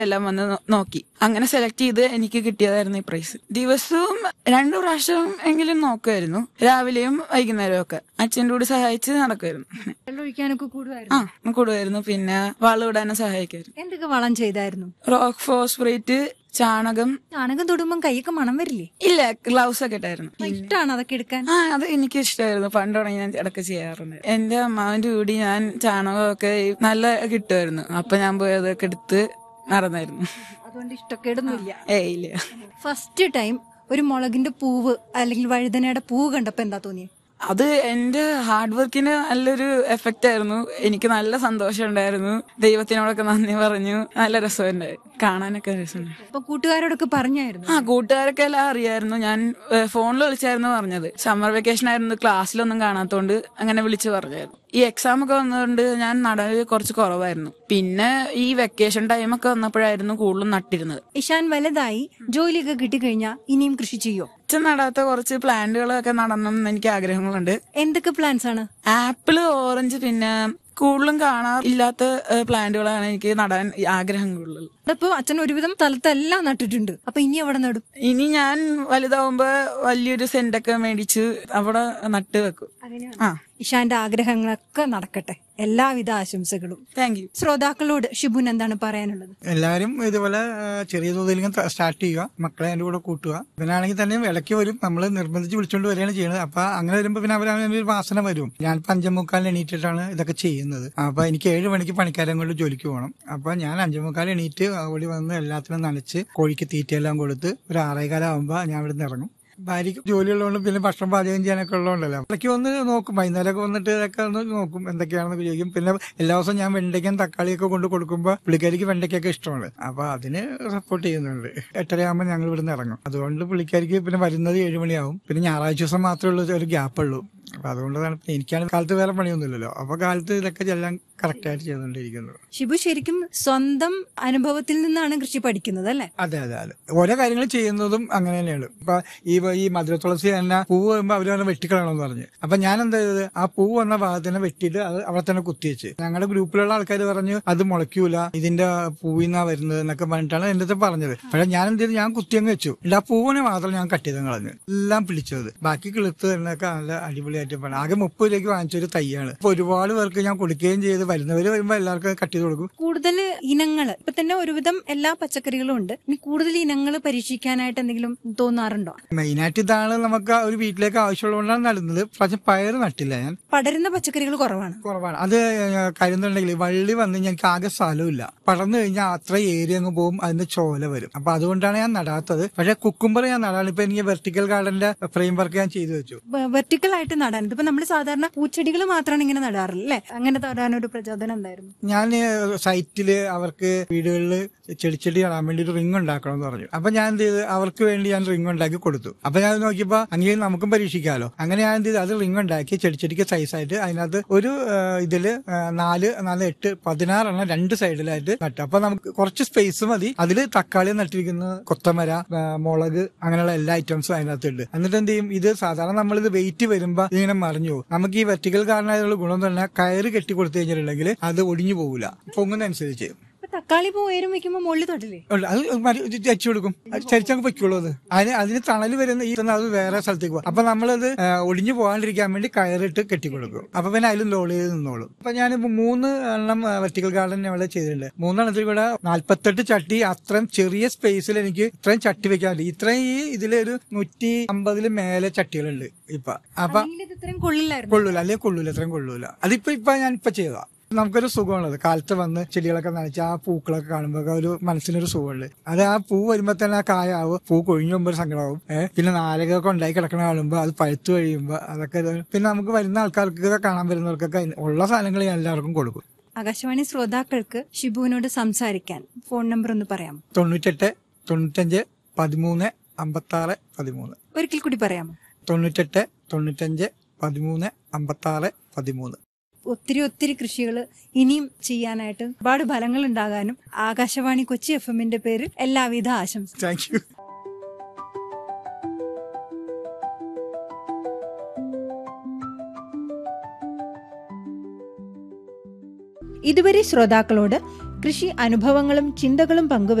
എല്ലാം വന്ന് നോ- നോക്കി അങ്ങനെ സെലക്ട് ചെയ്ത് എനിക്ക് കിട്ടിയതായിരുന്നു ഈ പ്രൈസ് ദിവസവും രണ്ടു പ്രാവശ്യം എങ്കിലും നോക്കുമായിരുന്നു രാവിലെയും വൈകുന്നേരവും ഒക്കെ അച്ഛൻ്റെ കൂടി സഹായിച്ച് നടക്കുമായിരുന്നു വെള്ളം ഒഴിക്കാനൊക്കെ കൂടുമായിരുന്നു ആ കൂടുമായിരുന്നു പിന്നെ വളമിടാനും സഹായിക്കുമായിരുന്നു എന്തൊക്കെ വളം ചെയ്തായിരുന്നു റോക്ക് ഫോസ്ഫറേറ്റ് ചാണകം ചാണകം തൊടുമ്പം കൈയൊക്കെ മണം വരില്ലേ ഇല്ല ഗ്ലൗസ് ഒക്കെ ഇട്ടായിരുന്നു ഇഷ്ടമാണ് അതൊക്കെ എടുക്കാൻ ആ അത് എനിക്ക് ഇഷ്ടമായിരുന്നു പണ്ടുടങ്ങി ഞാൻ ഇടയ്ക്ക് ചെയ്യാറുണ്ട് എന്റെ അമ്മാവിന്റെ കൂടി ഞാൻ ചാണകമൊക്കെ ഈ നല്ല കിട്ടുമായിരുന്നു അപ്പൊ ഞാൻ പോയി അതൊക്കെ എടുത്ത് നടന്നായിരുന്നു അതുകൊണ്ട് ഇഷ്ടക്കേടൊന്നുമില്ല ഏ ഇല്ല ഫസ്റ്റ് ടൈം ഒരു മുളകിന്റെ പൂവ് അല്ലെങ്കിൽ വഴുതനയുടെ പൂവ് കണ്ടപ്പോ എന്താ തോന്നിയത് അത് എന്റെ ഹാർഡ് വർക്കിന് നല്ലൊരു എഫക്റ്റ് ആയിരുന്നു എനിക്ക് നല്ല സന്തോഷം ഉണ്ടായിരുന്നു ദൈവത്തിനോടൊക്കെ നന്ദി പറഞ്ഞു നല്ല രസമുണ്ടായി കാണാനൊക്കെ രസമുണ്ടായി അപ്പൊ കൂട്ടുകാരോടൊക്കെ പറഞ്ഞായിരുന്നു ആ കൂട്ടുകാരൊക്കെ എല്ലാം അറിയായിരുന്നു ഞാൻ ഫോണിൽ വിളിച്ചായിരുന്നു പറഞ്ഞത് സമ്മർ വെക്കേഷൻ ആയിരുന്നു ക്ലാസ്സിലൊന്നും കാണാത്തോണ്ട് അങ്ങനെ വിളിച്ചു പറഞ്ഞായിരുന്നു ഈ എക്സാം ഒക്കെ വന്നതുകൊണ്ട് ഞാൻ നടല് കുറച്ച് കുറവായിരുന്നു പിന്നെ ഈ വെക്കേഷൻ ടൈം ഒക്കെ വന്നപ്പോഴായിരുന്നു കൂടുതലും നട്ടിരുന്നത് ഇഷാൻ വലുതായി ജോലിയൊക്കെ കിട്ടിക്കഴിഞ്ഞാൽ ഇനിയും കൃഷി ചെയ്യോ അച്ഛൻ നടാത്ത കുറച്ച് പ്ലാന്റുകളൊക്കെ നടണം എന്ന് എനിക്ക് ആഗ്രഹങ്ങളുണ്ട് എന്തൊക്കെ പ്ലാൻസ് ആണ് ആപ്പിള് ഓറഞ്ച് പിന്നെ കൂടുതലും കാണാറില്ലാത്ത പ്ലാന്റുകളാണ് എനിക്ക് നടാൻ ആഗ്രഹം കൂടുതൽ അപ്പൊ അച്ഛൻ ഒരുവിധം സ്ഥലത്തെല്ലാം നട്ടിട്ടുണ്ട് അപ്പൊ ഇനി അവിടെ നടും ഇനി ഞാൻ വലുതാവുമ്പോ വലിയൊരു സെന്റൊക്കെ മേടിച്ച് അവിടെ നട്ട് വെക്കും ആ ഇഷാന്റെ ആഗ്രഹങ്ങളൊക്കെ നടക്കട്ടെ എല്ലാവിധ ആശംസകളും താങ്ക് യു ശ്രോതാക്കളോട് ഷിബുൻ എന്താണ് പറയാനുള്ളത് എല്ലാവരും ഇതുപോലെ ആ, ചെറിയ തോതിൽ സ്റ്റാർട്ട് ചെയ്യുക മക്കളെ അതിന്റെ കൂടെ കൂട്ടുക ഇവനാണെങ്കിൽ തന്നെ ഇടയ്ക്ക് വരും നമ്മൾ നിർബന്ധിച്ച് വിളിച്ചുകൊണ്ട് വരികയാണ് ചെയ്യുന്നത് അപ്പൊ അങ്ങനെ വരുമ്പോൾ പിന്നെ അവർ ഒരു വാസന വരും ഞാൻ അഞ്ചമുക്കാലിന് എണീറ്റിട്ടാണ് ഇതൊക്കെ ചെയ്യുന്നത് അപ്പൊ എനിക്ക് ഏഴ് മണിക്ക് പണിക്കാരൻ കൊണ്ട് ജോലിക്ക് പോകണം അപ്പൊ ഞാൻ അഞ്ചമുക്കാൽ എണീറ്റ് ഓടി വന്ന് എല്ലാത്തിനും നനച്ച് കോഴിക്ക് തീറ്റയെല്ലാം കൊടുത്ത് ഒരു ആറേകാലം ആകുമ്പോൾ ഞാൻ ഇവിടെ നിന്ന് ഇറങ്ങും ഭാര്യയ്ക്ക് ജോലിയുള്ളതുകൊണ്ട് പിന്നെ ഭക്ഷണം പാചകം ചെയ്യാനൊക്കെ ഉള്ളതുകൊണ്ടല്ലോ ഇടയ്ക്ക് വന്ന് നോക്കും വൈകുന്നേരമൊക്കെ വന്നിട്ട് ഇതൊക്കെ ഒന്ന് നോക്കും എന്തൊക്കെയാണെന്നൊക്കെ ചോദിക്കും പിന്നെ എല്ലാ ദിവസവും ഞാൻ വെണ്ടയ്ക്കും തക്കാളിയൊക്കെ കൊണ്ട് കൊടുക്കുമ്പോൾ പുള്ളിക്കാരിക്ക് വെണ്ടയ്ക്കൊക്കെ ഇഷ്ടമാണ് അപ്പൊ അതിന് സപ്പോർട്ട് ചെയ്യുന്നുണ്ട് എട്ടരയാകുമ്പോൾ ഞങ്ങൾ ഇവിടുന്ന് ഇറങ്ങും അതുകൊണ്ട് പുള്ളിക്കാരിക്ക് പിന്നെ വരുന്നത് ഏഴ് മണിയാവും പിന്നെ ഞായറാഴ്ച ദിവസം മാത്രമേ ഉള്ളൂ ഒരു ഗ്യാപ്പ് ഉള്ളൂ അപ്പൊ അതുകൊണ്ടാണ് എനിക്കാണ് കാലത്ത് വേറെ പണിയൊന്നുമില്ലല്ലോ അപ്പൊ കാലത്ത് ഇതൊക്കെ എല്ലാം കറക്റ്റായിട്ട് ചെയ്തുകൊണ്ടിരിക്കുന്നത് ഷിബു ശരിക്കും സ്വന്തം അനുഭവത്തിൽ നിന്നാണ് കൃഷി പഠിക്കുന്നത് അല്ലെ അതെ അതെ അതെ ഓരോ കാര്യങ്ങൾ ചെയ്യുന്നതും അങ്ങനെ തന്നെയാണ് ഇപ്പൊ ഈ ഈ മധുര തുളസി തന്നെ പൂവ് വരുമ്പോ അവര് പറഞ്ഞ വെട്ടിക്കളയണമെന്ന് പറഞ്ഞു അപ്പൊ ഞാൻ എന്താ ചെയ്തത് ആ പൂവ് വന്ന ഭാഗത്തിനെ വെട്ടിയിട്ട് അത് അവിടെ തന്നെ കുത്തിവെച്ച് ഞങ്ങളുടെ ഗ്രൂപ്പിലുള്ള ആൾക്കാർ പറഞ്ഞു അത് മുളയ്ക്കൂല ഇതിന്റെ പൂവിൽ നിന്നാ വരുന്നത് എന്നൊക്കെ പറഞ്ഞിട്ടാണ് എന്റെ അടുത്ത് പറഞ്ഞത് പക്ഷെ ഞാൻ എന്ത് ചെയ്തു ഞാൻ കുത്തിയങ്ങ് വെച്ചു ഇല്ല ആ പൂവിനെ മാത്രം ഞാൻ കട്ട് ചെയ്ത് കളഞ്ഞു എല്ലാം പിടിച്ചത് ബാക്കി കിളുത്ത് തന്നെയൊക്കെ നല്ല അടിപൊളിയായിട്ട് പണി ആകെ മുപ്പത് രൂപയ്ക്ക് വാങ്ങിച്ചൊരു തൈയാണ് അപ്പൊ ഒരുപാട് പേർക്ക് ഞാൻ കൊടുക്കുകയും ചെയ്ത് വരുന്നവര് വരുമ്പോ എല്ലാവർക്കും കട്ട് ചെയ്ത് കൊടുക്കും കൂടുതൽ ഇനങ്ങൾ ഇപ്പൊ തന്നെ ഒരുവിധം എല്ലാ പച്ചക്കറികളും ഉണ്ട് ഇനി കൂടുതൽ ഇനങ്ങൾ പരീക്ഷിക്കാനായിട്ട് എന്തെങ്കിലും തോന്നാറുണ്ടോ മെയിനായിട്ട് ഇതാണ് നമുക്ക് ഒരു വീട്ടിലേക്ക് ആവശ്യമുള്ളതുകൊണ്ടാണ് നടുന്നത് പക്ഷെ പയറ് നട്ടില്ല ഞാൻ പടരുന്ന പച്ചക്കറികൾ കുറവാണ് കുറവാണ് അത് കരുന്നുണ്ടെങ്കിൽ വള്ളി വന്ന് ഞങ്ങൾക്ക് ആകെ സ്ഥലമില്ല പടർന്നു കഴിഞ്ഞാൽ അത്ര ഏരിയ അങ്ങ് പോകും അതിന്റെ ചോല വരും അപ്പൊ അതുകൊണ്ടാണ് ഞാൻ നടാത്തത് പക്ഷെ കുക്കുംബർ ഞാൻ നടാണ് ഇപ്പൊ എനിക്ക് വെർട്ടിക്കൽ ഗാർഡന്റെ ഫ്രെയിം വർക്ക് ഞാൻ ചെയ്തു വെച്ചു വെർട്ടിക്കൽ ആയിട്ട് നടാൻ ഇതിപ്പോ നമ്മൾ സാധാരണ പൂച്ചെടികൾ മാത്രമാണ് ഇങ്ങനെ നടാറില്ല അല്ലെ അങ്ങനെ നടാനൊരു പ്രചോദനം എന്തായിരുന്നു ഞാൻ സൈറ്റില് അവർക്ക് വീടുകളിൽ ചെടിച്ചെടി നടാൻ വേണ്ടി ഒരു റിംഗ് ഉണ്ടാക്കണം എന്ന് പറഞ്ഞു അപ്പൊ ഞാൻ എന്ത് ചെയ്ത് അവർക്ക് വേണ്ടി ഞാൻ റിംഗ് ഉണ്ടാക്കി കൊടുത്തു അപ്പൊ ഞാൻ നോക്കിയപ്പോ അങ്ങനെ നമുക്കും പരീക്ഷിക്കാമല്ലോ അങ്ങനെ ഞാൻ എന്ത് ചെയ്തു അത് റിംഗ് ഉണ്ടാക്കി ചെടിച്ചെടിക്ക് സൈസായിട്ട് അതിനകത്ത് ഒരു ആ, ഇതില് ആ, നാല് നാല് എട്ട് പതിനാറെണ്ണം രണ്ട് സൈഡിലായിട്ട് നട്ടു അപ്പൊ നമുക്ക് കുറച്ച് സ്പേസ് മതി അതിൽ തക്കാളി നട്ടിരിക്കുന്ന കൊത്തമര ആ, മുളക് അങ്ങനെയുള്ള എല്ലാ ഐറ്റംസും അതിനകത്ത് ഉണ്ട് എന്നിട്ട് എന്ത് ചെയ്യും ഇത് സാധാരണ നമ്മൾ ഇത് വെയിറ്റ് വരുമ്പോ ഇതിങ്ങനെ മറിഞ്ഞു പോകും നമുക്ക് ഈ വെർട്ടിക്കൽ കാരണമായുള്ള ഗുണം തന്നെ കയറ് കെട്ടി കൊടുത്തു കഴിഞ്ഞിട്ടുണ്ടെങ്കിൽ അത് ഒടിഞ്ഞു പോകില്ല പൊങ്ങുന്നതനുസരിച്ച് ഇപ്പൊ തക്കാളി പൂ ഉയരം വെക്കുമ്പോ മുകളിൽ തൊട്ടില്ലേ ഉള്ള- അത് മരി- ഇത് ചരിച്ചു കൊടുക്കും അത് ചരിച്ചങ്ങ് പൊയ്ക്കുള്ളൂ അത് അതിന് അതിന് തണൽ വരുന്ന ഈ അത് വേറെ സ്ഥലത്തേക്ക് പോകും അപ്പൊ നമ്മളത് ആ, ഒടിഞ്ഞു പോകാണ്ടിരിക്കാൻ വേണ്ടി കയറിട്ട് കെട്ടിക്കൊടുക്കും അപ്പൊ പിന്നെ അതിലും ലോൾ ചെയ്ത് നിന്നോളും അപ്പൊ ഞാൻ മൂന്ന് എണ്ണം വെർട്ടിക്കൽ ഗാർഡൻ ഇവിടെ ചെയ്തിട്ടുണ്ട് മൂന്നെണ്ണത്തിൽ കൂടെ നാല്പത്തെട്ട് ചട്ടി അത്രയും ചെറിയ സ്പേസിൽ എനിക്ക് ഇത്രയും ചട്ടി വെക്കാൻ പറ്റും ഇത്രയും ഈ ഇതിലൊരു നൂറ്റി അമ്പതില് മേലെ ചട്ടികളുണ്ട് ഇപ്പൊ അപ്പൊ അല്ലെങ്കിൽ ഇത് ഇത്രയും കൊള്ളില്ലായിരുന്നു കൊള്ളൂല അല്ലെങ്കിൽ കൊള്ളൂല ഇത്രയും കൊള്ളൂല അതിപ്പോ ഇപ്പൊ ഞാൻ ഇപ്പൊ ചെയ്തതാ നമുക്കൊരു സുഖമുള്ളത് കാലത്ത് വന്ന് ചെടികളൊക്കെ നനച്ച് ആ പൂക്കളൊക്കെ കാണുമ്പോ ഒരു മനസ്സിനൊരു സുഖമുണ്ട് അത് ആ പൂ വരുമ്പോ തന്നെ ആ കായാവും പൂ കൊഴിഞ്ഞു പോകുമ്പോ ഒരു സങ്കടമാവും ഏഹ് പിന്നെ നാരകമൊക്കെ ഉണ്ടായി കിടക്കണ കാണുമ്പോ അത് പഴുത്തു കഴിയുമ്പോ അതൊക്കെ ഒരു- പിന്നെ നമുക്ക് വരുന്ന ആൾക്കാർക്ക് കാണാൻ വരുന്നവർക്കൊക്കെ ഉള്ള സാധനങ്ങൾ ഞാൻ എല്ലാവർക്കും കൊടുക്കും ആകാശവാണി ശ്രോതാക്കൾക്ക് ഷിബുവിനോട് സംസാരിക്കാൻ ഫോൺ നമ്പർ ഒന്ന് പറയാമോ തൊണ്ണൂറ്റെട്ട് തൊണ്ണൂറ്റഞ്ച് പതിമൂന്ന് അമ്പത്താറ് പതിമൂന്ന് ഒരിക്കൽ കൂടി പറയാമോ തൊണ്ണൂറ്റെട്ട് തൊണ്ണൂറ്റഞ്ച് പതിമൂന്ന് അമ്പത്താറ് പതിമൂന്ന് ഒത്തിരി ഒത്തിരി കൃഷികൾ ഇനിയും ചെയ്യാനായിട്ട് ഒരുപാട് ഫലങ്ങൾ ഉണ്ടാകാനും ആകാശവാണി കൊച്ചി എഫ് എമ്മിന്റെ പേരിൽ എല്ലാവിധ ആശംസ താങ്ക് യു ഇതുവരെ ശ്രോതാക്കളോട് കൃഷി അനുഭവങ്ങളും ചിന്തകളും പങ്കുവെച്ചു